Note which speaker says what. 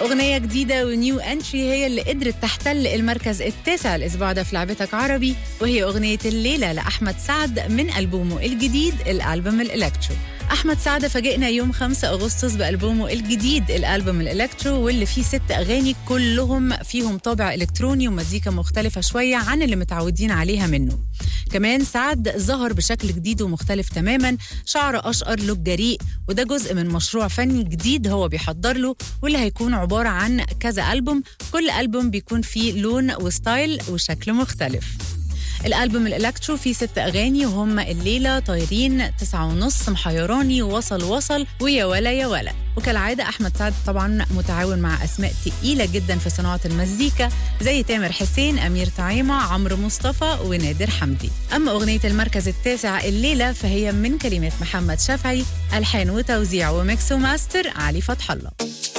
Speaker 1: أغنية جديدة ونيو انتري هي اللي قدرت تحتل المركز التاسع الأسبوع ده في لعبتك عربي وهي أغنية الليلة لأحمد سعد من ألبومه الجديد الألبوم الإلكترو أحمد سعد فاجئنا يوم 5 أغسطس بألبومه الجديد الألبوم الإلكترو واللي فيه ست أغاني كلهم فيهم طابع إلكتروني ومزيكا مختلفة شوية عن اللي متعودين عليها منه كمان سعد ظهر بشكل جديد ومختلف تماما شعر أشقر لوك جريء وده جزء من مشروع فني جديد هو بيحضر له واللي هيكون عبارة عن كذا ألبوم كل ألبوم بيكون فيه لون وستايل وشكل مختلف الألبوم الإلكترو فيه ست أغاني وهم الليلة طايرين تسعة ونص محيراني وصل وصل ويا ولا يا ولا وكالعادة أحمد سعد طبعا متعاون مع أسماء تقيلة جدا في صناعة المزيكا زي تامر حسين أمير طعيمة عمرو مصطفى ونادر حمدي أما أغنية المركز التاسع الليلة فهي من كلمات محمد شافعي ألحان وتوزيع وميكس وماستر علي فتح الله